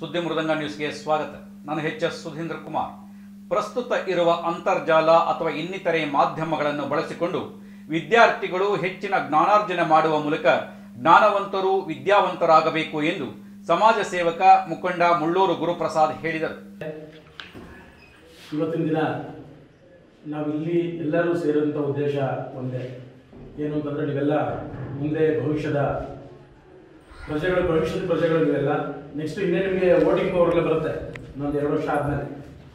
ಸುದ್ದಿ ಮೃದಂಗ ನ್ಯೂಸ್ಗೆ ಸ್ವಾಗತ ನಾನು ಎಚ್ ಎಸ್ ಸುಧೀಂದ್ರ ಕುಮಾರ್ ಪ್ರಸ್ತುತ ಇರುವ ಅಂತರ್ಜಾಲ ಅಥವಾ ಇನ್ನಿತರೆ ಮಾಧ್ಯಮಗಳನ್ನು ಬಳಸಿಕೊಂಡು ವಿದ್ಯಾರ್ಥಿಗಳು ಹೆಚ್ಚಿನ ಜ್ಞಾನಾರ್ಜನೆ ಮಾಡುವ ಮೂಲಕ ಜ್ಞಾನವಂತರು ವಿದ್ಯಾವಂತರಾಗಬೇಕು ಎಂದು ಸಮಾಜ ಸೇವಕ ಮುಖಂಡ ಮುಳ್ಳೂರು ಗುರುಪ್ರಸಾದ್ ಹೇಳಿದರು ಇವತ್ತಿನ ದಿನ ನಾವಿಲ್ಲಿ ಎಲ್ಲರೂ ಸೇರಿದಂಥ ಉದ್ದೇಶ ಒಂದೇ ಏನು ಅಂತಂದರೆ ನೀವೆಲ್ಲ ಮುಂದೆ ಭವಿಷ್ಯದ ಪ್ರಜೆಗಳು ಭವಿಷ್ಯದ ಪ್ರಜೆಗಳು ನೀವೆಲ್ಲ ನೆಕ್ಸ್ಟ್ ಇನ್ನೇ ನಿಮಗೆ ವೋಟಿಂಗ್ ಪವರ್ ಬರುತ್ತೆ ಇನ್ನೊಂದು ಎರಡು ವರ್ಷ ಆದಮೇಲೆ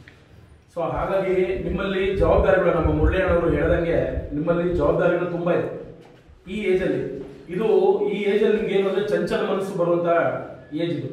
ಸೊ ಹಾಗಾಗಿ ನಿಮ್ಮಲ್ಲಿ ಜವಾಬ್ದಾರಿಗಳು ನಮ್ಮ ಮುರಳಿಯಣ್ಣವರು ಹೇಳ್ದಂಗೆ ನಿಮ್ಮಲ್ಲಿ ಜವಾಬ್ದಾರಿಗಳು ತುಂಬ ಇದೆ ಈ ಏಜಲ್ಲಿ ಇದು ಈ ಏಜಲ್ಲಿ ನಿಮ್ಗೆ ಏನು ಅಂದರೆ ಚಂಚಲ ಮನಸ್ಸು ಬರುವಂಥ ಏಜ್ ಇದು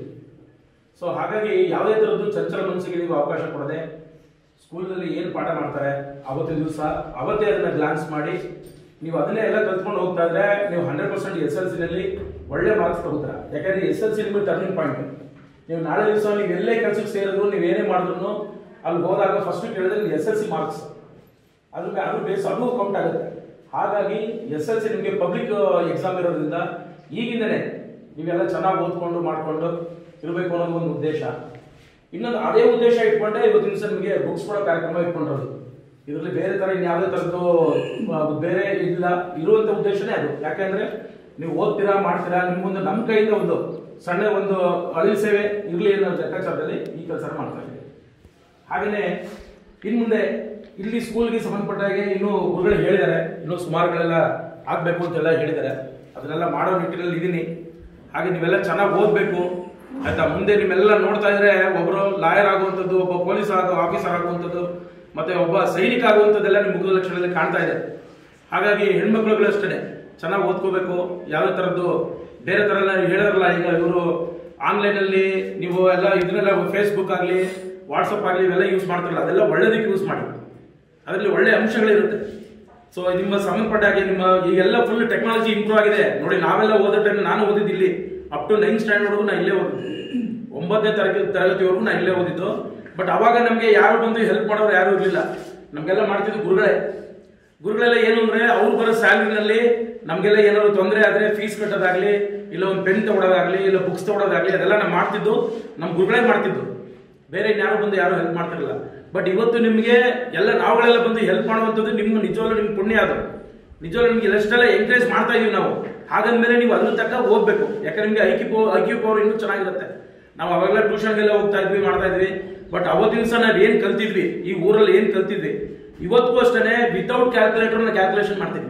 ಸೊ ಹಾಗಾಗಿ ಯಾವುದೇ ಥರದ್ದು ಚಂಚಲ ಮನಸ್ಸಿಗೆ ನೀವು ಅವಕಾಶ ಕೊಡದೆ ಸ್ಕೂಲಲ್ಲಿ ಏನು ಪಾಠ ಮಾಡ್ತಾರೆ ಅವತ್ತಿನ ದಿವಸ ಅವತ್ತೇ ಅದನ್ನ ಗ್ಲಾನ್ಸ್ ಮಾಡಿ ನೀವು ಅದನ್ನೇ ಎಲ್ಲ ಕಲ್ತ್ಕೊಂಡು ಹೋಗ್ತಾ ಇದ್ರೆ ನೀವು ಹಂಡ್ರೆಡ್ ಪರ್ಸೆಂಟ್ ಎಸ್ ಎಲ್ ಸಿನಲ್ಲಿ ಒಳ್ಳೆ ಮಾರ್ಕ್ಸ್ ತಗೋತೀರ ಯಾಕಂದ್ರೆ ಎಸ್ ಎಲ್ ಸಿ ನಿಮಗೆ ಟರ್ನಿಂಗ್ ಪಾಯಿಂಟ್ ನೀವು ನಾಳೆ ದಿವಸ ನೀವು ಎಲ್ಲೇ ಕೆಲಸಕ್ಕೆ ಸೇರಿದ್ರು ನೀವು ಏನೇ ಮಾಡಿದ್ರು ಅಲ್ಲಿ ಹೋದಾಗ ಫಸ್ಟ್ ಕೇಳಿದ್ರೆ ಎಸ್ ಎಲ್ ಸಿ ಮಾರ್ಕ್ಸ್ ಅದ್ರ ಮೇಲೆ ಅದು ಬೇಸ್ ಅದು ಕೌಂಟ್ ಆಗುತ್ತೆ ಹಾಗಾಗಿ ಎಸ್ ಎಲ್ ಸಿ ನಿಮಗೆ ಪಬ್ಲಿಕ್ ಎಕ್ಸಾಮ್ ಇರೋದ್ರಿಂದ ಈಗಿಂದನೇ ನೀವೆಲ್ಲ ಚೆನ್ನಾಗಿ ಓದ್ಕೊಂಡು ಮಾಡ್ಕೊಂಡು ಇರಬೇಕು ಅನ್ನೋದು ಒಂದು ಉದ್ದೇಶ ಇನ್ನೊಂದು ಅದೇ ಉದ್ದೇಶ ಇಟ್ಕೊಂಡೆ ಇವತ್ತಿನ ದಿವಸ ನಿಮಗೆ ಬುಕ್ಸ್ ಕೊಡೋ ಕಾರ್ಯಕ್ರಮ ಇಟ್ಕೊಂಡಿರೋದು ಇದರಲ್ಲಿ ಬೇರೆ ತರ ಇನ್ಯಾವುದೇ ಥರದ್ದು ಆ, ಬೇರೆ ಇಲ್ಲ ಇರುವಂತ ಉದ್ದೇಶನೇ ಅದು ಯಾಕೆಂದ್ರೆ ನೀವು ಓದ್ತೀರಾ ಮಾಡ್ತೀರಾ ನಿಮ್ಗೊಂದು ನಮ್ಮ ಕೈಯಿಂದ ಒಂದು ಸಣ್ಣ ಒಂದು ಅಳಿಲ್ ಸೇವೆ ಇರಲಿ ಅನ್ನೋ ಲೆಕ್ಕಾಚಾರದಲ್ಲಿ ಈ ಕೆಲಸ ಮಾಡ್ತಾ ಇದ್ದೀವಿ ಹಾಗೆಯೇ ಇನ್ನು ಮುಂದೆ ಇಲ್ಲಿ ಸ್ಕೂಲ್ಗೆ ಸಂಬಂಧಪಟ್ಟ ಹಾಗೆ ಇನ್ನೂ ಗುರುಗಳು ಹೇಳಿದ್ದಾರೆ ಇನ್ನೂ ಸುಮಾರುಗಳೆಲ್ಲ ಆಗ್ಬೇಕು ಅಂತೆಲ್ಲ ಹೇಳಿದ್ದಾರೆ ಅದನ್ನೆಲ್ಲ ಮಾಡೋ ನಿಟ್ಟಿನಲ್ಲಿ ಇದೀನಿ ಹಾಗೆ ನೀವೆಲ್ಲ ಚೆನ್ನಾಗಿ ಓದಬೇಕು ಆಯ್ತಾ ಮುಂದೆ ನಿಮ್ಮೆಲ್ಲ ನೋಡ್ತಾ ಇದ್ರೆ ಒಬ್ಬರು ಲಾಯರ್ ಆಗುವಂಥದ್ದು ಒಬ್ಬ ಪೊಲೀಸ್ ಆಗೋ ಆಫೀಸರ್ ಆಗುವಂಥದ್ದು ಮತ್ತೆ ಒಬ್ಬ ಸೈನಿಕ ಆಗುವಂಥದ್ದೆಲ್ಲ ನಿಮ್ಮ ಮುಖದ ಲಕ್ಷಣದಲ್ಲಿ ಕಾಣ್ತಾ ಇದೆ ಹಾಗಾಗಿ ಹೆಣ್ಮಕ್ಳುಗಳು ಅಷ್ಟೇ ಚೆನ್ನಾಗಿ ಓದ್ಕೋಬೇಕು ಯಾವುದೇ ಥರದ್ದು ಬೇರೆ ಥರ ಎಲ್ಲ ಹೇಳಿರಲ್ಲ ಈಗ ಇವರು ಆನ್ಲೈನಲ್ಲಿ ನೀವು ಎಲ್ಲ ಇದನ್ನೆಲ್ಲ ಫೇಸ್ಬುಕ್ ಆಗಲಿ ವಾಟ್ಸಪ್ ಆಗಲಿ ಇವೆಲ್ಲ ಯೂಸ್ ಮಾಡ್ತಾರಲ್ಲ ಅದೆಲ್ಲ ಒಳ್ಳೇದಕ್ಕೆ ಯೂಸ್ ಮಾಡಿ ಅದರಲ್ಲಿ ಒಳ್ಳೆ ಅಂಶಗಳಿರುತ್ತೆ ಸೊ ನಿಮ್ಮ ಸಂಬಂಧಪಟ್ಟ ಹಾಗೆ ನಿಮ್ಮ ಈಗೆಲ್ಲ ಫುಲ್ ಟೆಕ್ನಾಲಜಿ ಇಂಪ್ರೂವ್ ಆಗಿದೆ ನೋಡಿ ನಾವೆಲ್ಲ ಓದೋ ಟೈಮ್ ನಾನು ಓದಿದ್ದು ಇಲ್ಲಿ ಅಪ್ ಟು ನೈನ್ ಸ್ಟ್ಯಾಂಡರ್ಡ್ವರೆಗೂ ನಾ ಇಲ್ಲೇ ಓದಿದ್ದು ಒಂಬತ್ತನೇ ತರಗತಿ ತರಗತಿವರೆಗೂ ನಾ ಇಲ್ಲೇ ಓದಿದ್ದು ಬಟ್ ಅವಾಗ ನಮಗೆ ಯಾರು ಬಂದು ಹೆಲ್ಪ್ ಮಾಡೋರು ಯಾರು ಇರಲಿಲ್ಲ ನಮಗೆಲ್ಲ ಮಾಡ್ತಿದ್ದು ಗುರುಗಳೇ ಗುರುಗಳೆಲ್ಲ ಏನು ಅಂದ್ರೆ ಅವ್ರು ಬರೋ ಸ್ಯಾಲರಿನಲ್ಲಿ ನಮಗೆಲ್ಲ ಏನಾದ್ರು ತೊಂದರೆ ಆದ್ರೆ ಫೀಸ್ ಕಟ್ಟೋದಾಗ್ಲಿ ಇಲ್ಲ ಒಂದು ಪೆನ್ ತಗೊಳೋದಾಗ್ಲಿ ಇಲ್ಲ ಬುಕ್ಸ್ ತಗೊಳೋದಾಗ್ಲಿ ಅದೆಲ್ಲ ನಾವು ಮಾಡ್ತಿದ್ದು ನಮ್ಮ ಗುರುಗಳೇ ಮಾಡ್ತಿದ್ದು ಬೇರೆ ಯಾರು ಬಂದು ಯಾರು ಹೆಲ್ಪ್ ಮಾಡ್ತಿರಲಿಲ್ಲ ಬಟ್ ಇವತ್ತು ನಿಮಗೆ ಎಲ್ಲ ನಾವುಗಳೆಲ್ಲ ಬಂದು ಹೆಲ್ಪ್ ಮಾಡುವಂಥದ್ದು ನಿಮ್ಮ ನಿಜವಾಗ್ಲೂ ನಿಮ್ಗೆ ಪುಣ್ಯ ಅದು ನಿಜವಾಗ್ಲೂ ನಿಮ್ಗೆ ಎಷ್ಟೆಲ್ಲ ಎಂಕರೇಜ್ ಮಾಡ್ತಾ ಇದೀವಿ ನಾವು ಹಾಗಂದ್ಮೇಲೆ ನೀವು ಅದ್ರ ತಕ್ಕ ಓದ್ಬೇಕು ಯಾಕಂದ್ರೆ ನಿಮ್ಗೆ ಐಕ್ಯೂ ಪವರ್ ಐಕ್ಯೂ ಪವರ್ ಇನ್ನೂ ಚೆನ್ನಾಗಿರುತ್ತೆ ನಾವು ಅವಾಗೆಲ್ಲ ಟ್ಯೂಷನ್ಗೆಲ್ಲ ಹೋಗ್ತಾ ಇದ್ವಿ ಮಾಡ್ತಾ ಇದ್ವಿ ಬಟ್ ಅವತ್ತಿನ ದಿವಸ ನಾವು ಏನ್ ಕಲ್ತಿದ್ವಿ ಈ ಊರಲ್ಲಿ ಏನ್ ಕಲ್ತಿದ್ವಿ ಇವತ್ತಿಗೂ ಅಷ್ಟೇ ವಿತೌಟ್ ಕ್ಯಾಲ್ಕುಲೇಟರ್ ಕ್ಯಾಲ್ಕುಲೇಷನ್ ಮಾಡ್ತೀವಿ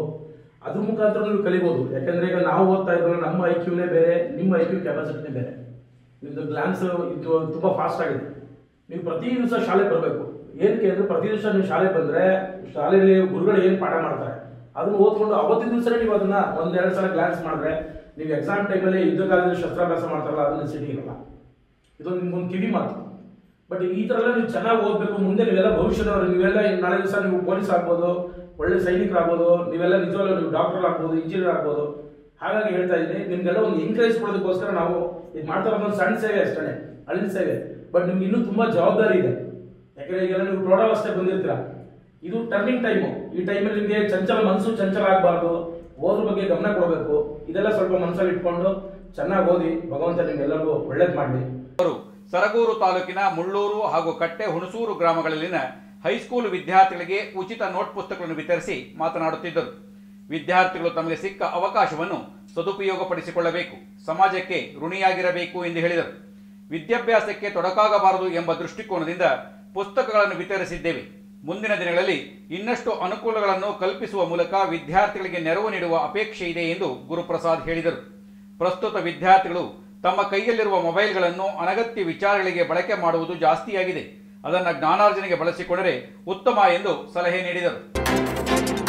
ಅದ್ರ ಮುಖಾಂತರ ನೀವು ಕಲಿಬಹುದು ಯಾಕಂದ್ರೆ ಈಗ ನಾವು ಓದ್ತಾ ಇದ್ರು ನಮ್ಮ ಐ ಕ್ಯೂನೇ ಬೇರೆ ನಿಮ್ಮ ಐ ಕ್ಯೂ ಕೆಪಾಸಿಟಿನೇ ಬೇರೆ ನಿಮ್ದು ಗ್ಲಾನ್ಸ್ ಇದು ತುಂಬಾ ಫಾಸ್ಟ್ ಆಗಿದೆ ನೀವು ಪ್ರತಿ ದಿವಸ ಶಾಲೆ ಬರಬೇಕು ಏನಕ್ಕೆ ಅಂದ್ರೆ ಪ್ರತಿ ದಿವಸ ನೀವು ಶಾಲೆ ಬಂದ್ರೆ ಶಾಲೆಯಲ್ಲಿ ಗುರುಗಳು ಏನ್ ಪಾಠ ಮಾಡ್ತಾರೆ ಅದನ್ನ ಓದ್ಕೊಂಡು ಅವತ್ತಿನ ದಿವಸನೇ ನೀವು ಅದನ್ನ ಒಂದೆರಡು ಸಲ ಗ್ಲಾನ್ಸ್ ಮಾಡಿದ್ರೆ ನೀವು ಎಕ್ಸಾಮ್ ಟೈಮಲ್ಲಿ ಯುದ್ಧ ಕಾಲದಲ್ಲಿ ಶಸ್ತ್ರಾಭ್ಯಾಸ ಮಾಡ್ತಾರಲ್ಲ ಅದನ್ನ ಸಿಟಿ ಇರಲ್ಲ ಇದೊಂದು ನಿಮ್ಗೊಂದು ಕಿವಿ ಮಾತು ಬಟ್ ಈ ತರ ಎಲ್ಲ ನೀವು ಚೆನ್ನಾಗಿ ಓದ್ಬೇಕು ಮುಂದೆ ನೀವೆಲ್ಲ ಭವಿಷ್ಯದವರು ನೀವೆಲ್ಲ ಈ ನಾಳೆ ದಿವಸ ನೀವು ಪೊಲೀಸ್ ಆಗ್ಬೋದು ಒಳ್ಳೆ ಸೈನಿಕರಾಗ್ಬೋದು ನೀವೆಲ್ಲ ನಿಜವಾಗ್ಲೂ ನೀವು ಡಾಕ್ಟರ್ ಆಗ್ಬೋದು ಇಂಜಿನಿಯರ್ ಆಗ್ಬೋದು ಹಾಗಾಗಿ ಹೇಳ್ತಾ ಇದ್ದೀನಿ ನಿಮ್ಗೆಲ್ಲ ಒಂದು ಎಂಕರೇಜ್ ಕೊಡೋದಕ್ಕೋಸ್ಕರ ನಾವು ಇದು ಮಾಡ್ತಾ ಇರೋದು ಒಂದು ಸಣ್ಣ ಸೇವೆ ಅಷ್ಟೇ ಅಳಿನ ಸೇವೆ ಬಟ್ ನಿಮ್ಗೆ ಇನ್ನೂ ತುಂಬಾ ಜವಾಬ್ದಾರಿ ಇದೆ ಯಾಕಂದ್ರೆ ಈಗೆಲ್ಲ ನೀವು ಪ್ರೌಢಾವಸ್ಥೆ ಬಂದಿರ್ತೀರಾ ಇದು ಟರ್ನಿಂಗ್ ಟೈಮು ಈ ಟೈಮಲ್ಲಿ ನಿಮಗೆ ಚಂಚಲ ಮನಸ್ಸು ಚಂಚಲ ಆಗಬಾರ್ದು ಓದ್ರ ಬಗ್ಗೆ ಗಮನ ಕೊಡಬೇಕು ಇದೆಲ್ಲ ಸ್ವಲ್ಪ ಮನಸ್ಸಲ್ಲಿ ಇಟ್ಕೊಂಡು ಚೆನ್ನಾಗಿ ಓದಿ ಭಗವಂತ ನಿಮ್ಗೆಲ್ಲರಿಗೂ ಒಳ್ಳೇದು ಮಾಡಲಿ ಅವರು ಸರಗೂರು ತಾಲೂಕಿನ ಮುಳ್ಳೂರು ಹಾಗೂ ಕಟ್ಟೆ ಹುಣಸೂರು ಗ್ರಾಮಗಳಲ್ಲಿನ ಹೈಸ್ಕೂಲ್ ವಿದ್ಯಾರ್ಥಿಗಳಿಗೆ ಉಚಿತ ನೋಟ್ ಪುಸ್ತಕಗಳನ್ನು ವಿತರಿಸಿ ಮಾತನಾಡುತ್ತಿದ್ದರು ವಿದ್ಯಾರ್ಥಿಗಳು ತಮಗೆ ಸಿಕ್ಕ ಅವಕಾಶವನ್ನು ಸದುಪಯೋಗಪಡಿಸಿಕೊಳ್ಳಬೇಕು ಸಮಾಜಕ್ಕೆ ಋಣಿಯಾಗಿರಬೇಕು ಎಂದು ಹೇಳಿದರು ವಿದ್ಯಾಭ್ಯಾಸಕ್ಕೆ ತೊಡಕಾಗಬಾರದು ಎಂಬ ದೃಷ್ಟಿಕೋನದಿಂದ ಪುಸ್ತಕಗಳನ್ನು ವಿತರಿಸಿದ್ದೇವೆ ಮುಂದಿನ ದಿನಗಳಲ್ಲಿ ಇನ್ನಷ್ಟು ಅನುಕೂಲಗಳನ್ನು ಕಲ್ಪಿಸುವ ಮೂಲಕ ವಿದ್ಯಾರ್ಥಿಗಳಿಗೆ ನೆರವು ನೀಡುವ ಅಪೇಕ್ಷೆ ಇದೆ ಎಂದು ಗುರುಪ್ರಸಾದ್ ಹೇಳಿದರು ಪ್ರಸ್ತುತ ವಿದ್ಯಾರ್ಥಿಗಳು ತಮ್ಮ ಕೈಯಲ್ಲಿರುವ ಮೊಬೈಲ್ಗಳನ್ನು ಅನಗತ್ಯ ವಿಚಾರಗಳಿಗೆ ಬಳಕೆ ಮಾಡುವುದು ಜಾಸ್ತಿಯಾಗಿದೆ ಅದನ್ನು ಜ್ಞಾನಾರ್ಜನೆಗೆ ಬಳಸಿಕೊಂಡರೆ ಉತ್ತಮ ಎಂದು ಸಲಹೆ ನೀಡಿದರು